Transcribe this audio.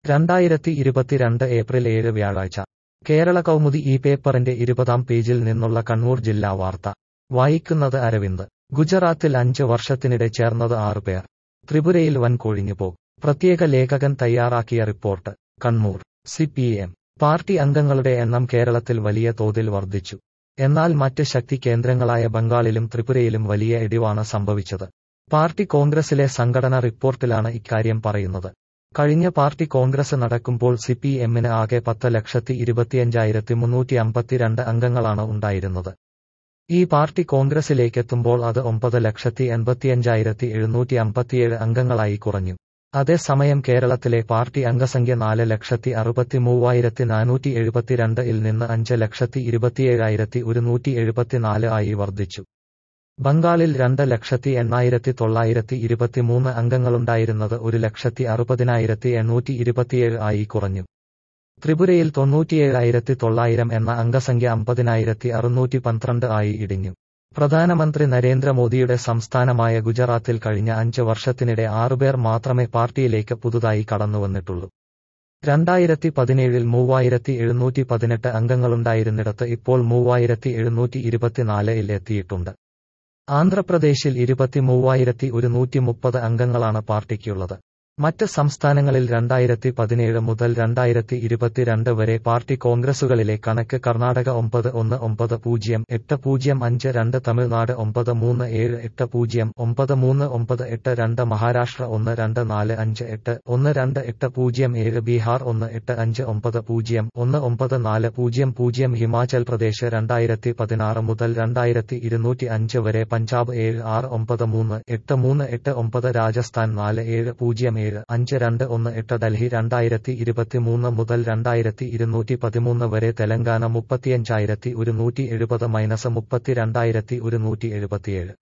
രണ്ടായിരത്തി ഇരുപത്തിരണ്ട് ഏപ്രിൽ ഏഴ് വ്യാഴാഴ്ച കേരള കൗമുദി ഈ പേപ്പറിന്റെ ഇരുപതാം പേജിൽ നിന്നുള്ള കണ്ണൂർ ജില്ലാ വാർത്ത വായിക്കുന്നത് അരവിന്ദ് ഗുജറാത്തിൽ അഞ്ച് വർഷത്തിനിടെ ചേർന്നത് ആറുപേർ ത്രിപുരയിൽ വൻ കൊഴിഞ്ഞുപോക്ക് പ്രത്യേക ലേഖകൻ തയ്യാറാക്കിയ report Kannur C P M party അംഗങ്ങളുടെ എണ്ണം കേരളത്തിൽ വലിയ തോതിൽ വർദ്ധിച്ചു എന്നാൽ മറ്റ് ശക്തി കേന്ദ്രങ്ങളായ ബംഗാളിലും ത്രിപുരയിലും വലിയ ഇടിവാണ് സംഭവിച്ചത് പാർട്ടി കോൺഗ്രസിലെ സംഘടന റിപ്പോർട്ടിലാണ് ഇക്കാര്യം പറയുന്നത് കഴിഞ്ഞ പാർട്ടി കോൺഗ്രസ് നടക്കുമ്പോൾ സി പി എമ്മിന് ആകെ പത്ത് ലക്ഷത്തി ഇരുപത്തിയഞ്ചായിരത്തി മുന്നൂറ്റി അമ്പത്തിരണ്ട് അംഗങ്ങളാണ് ഉണ്ടായിരുന്നത് ഈ പാർട്ടി കോൺഗ്രസിലേക്കെത്തുമ്പോൾ അത് ഒമ്പത് ലക്ഷത്തി എൺപത്തിയഞ്ചായിരത്തി എഴുന്നൂറ്റി അമ്പത്തിയേഴ് അംഗങ്ങളായി കുറഞ്ഞു അതേസമയം കേരളത്തിലെ പാർട്ടി അംഗസംഖ്യ നാല് ലക്ഷത്തി അറുപത്തി മൂവായിരത്തി നാനൂറ്റി എഴുപത്തിരണ്ട് ഇൽ നിന്ന് അഞ്ച് ലക്ഷത്തി ഇരുപത്തിയേഴായിരത്തി ഒരുന്നൂറ്റി എഴുപത്തിനാല് ആയി വർദ്ധിച്ചു ബംഗാളിൽ രണ്ട് ലക്ഷത്തി എണ്ണായിരത്തി തൊള്ളായിരത്തി ഇരുപത്തിമൂന്ന് അംഗങ്ങളുണ്ടായിരുന്നത് ഒരു ലക്ഷത്തി അറുപതിനായിരത്തി എണ്ണൂറ്റി ഇരുപത്തിയേഴ് ആയി കുറഞ്ഞു ത്രിപുരയിൽ തൊണ്ണൂറ്റിയേഴായിരത്തി തൊള്ളായിരം എന്ന അംഗസംഖ്യ അമ്പതിനായിരത്തി അറുന്നൂറ്റി പന്ത്രണ്ട് ആയി ഇടിഞ്ഞു പ്രധാനമന്ത്രി നരേന്ദ്രമോദിയുടെ സംസ്ഥാനമായ ഗുജറാത്തിൽ കഴിഞ്ഞ അഞ്ച് വർഷത്തിനിടെ ആറുപേർ മാത്രമേ പാർട്ടിയിലേക്ക് പുതുതായി കടന്നുവന്നിട്ടുള്ളൂ രണ്ടായിരത്തി പതിനേഴിൽ മൂവായിരത്തി എഴുന്നൂറ്റി പതിനെട്ട് അംഗങ്ങളുണ്ടായിരുന്നിടത്ത് ഇപ്പോൾ മൂവായിരത്തി എഴുന്നൂറ്റി ഇരുപത്തിനാലിൽ എത്തിയിട്ടുണ്ട് ആന്ധ്രാപ്രദേശിൽ ഇരുപത്തി മൂവായിരത്തി ഒരുന്നൂറ്റി മുപ്പത് അംഗങ്ങളാണ് പാർട്ടിക്കുള്ളത് മറ്റ് സംസ്ഥാനങ്ങളിൽ രണ്ടായിരത്തി പതിനേഴ് മുതൽ രണ്ടായിരത്തി ഇരുപത്തിരണ്ട് വരെ പാർട്ടി കോൺഗ്രസുകളിലെ കണക്ക് കർണാടക ഒമ്പത് ഒന്ന് ഒമ്പത് പൂജ്യം എട്ട് പൂജ്യം അഞ്ച് രണ്ട് തമിഴ്നാട് ഒമ്പത് മൂന്ന് ഏഴ് എട്ട് പൂജ്യം ഒമ്പത് മൂന്ന് ഒമ്പത് എട്ട് രണ്ട് മഹാരാഷ്ട്ര ഒന്ന് രണ്ട് നാല് അഞ്ച് എട്ട് ഒന്ന് രണ്ട് എട്ട് പൂജ്യം ഏഴ് ബീഹാർ ഒന്ന് എട്ട് അഞ്ച് ഒമ്പത് പൂജ്യം ഒന്ന് ഒമ്പത് നാല് പൂജ്യം പൂജ്യം ഹിമാചൽ പ്രദേശ് രണ്ടായിരത്തി പതിനാറ് മുതൽ രണ്ടായിരത്തി ഇരുന്നൂറ്റി അഞ്ച് വരെ പഞ്ചാബ് ഏഴ് ആറ് ഒമ്പത് മൂന്ന് എട്ട് മൂന്ന് എട്ട് ഒമ്പത് രാജസ്ഥാൻ നാല് ഏഴ് പൂജ്യം ഏഴ് അഞ്ച് രണ്ട് ഒന്ന് എട്ട് ഡൽഹി രണ്ടായിരത്തി ഇരുപത്തിമൂന്ന് മുതൽ രണ്ടായിരത്തി ഇരുന്നൂറ്റി പതിമൂന്ന് വരെ തെലങ്കാന മുപ്പത്തിയഞ്ചായിരത്തി ഒരുന്നൂറ്റി എഴുപത് മൈനസ് മുപ്പത്തിരണ്ടായിരത്തി ഒരുന്നൂറ്റി എഴുപത്തിയേഴ്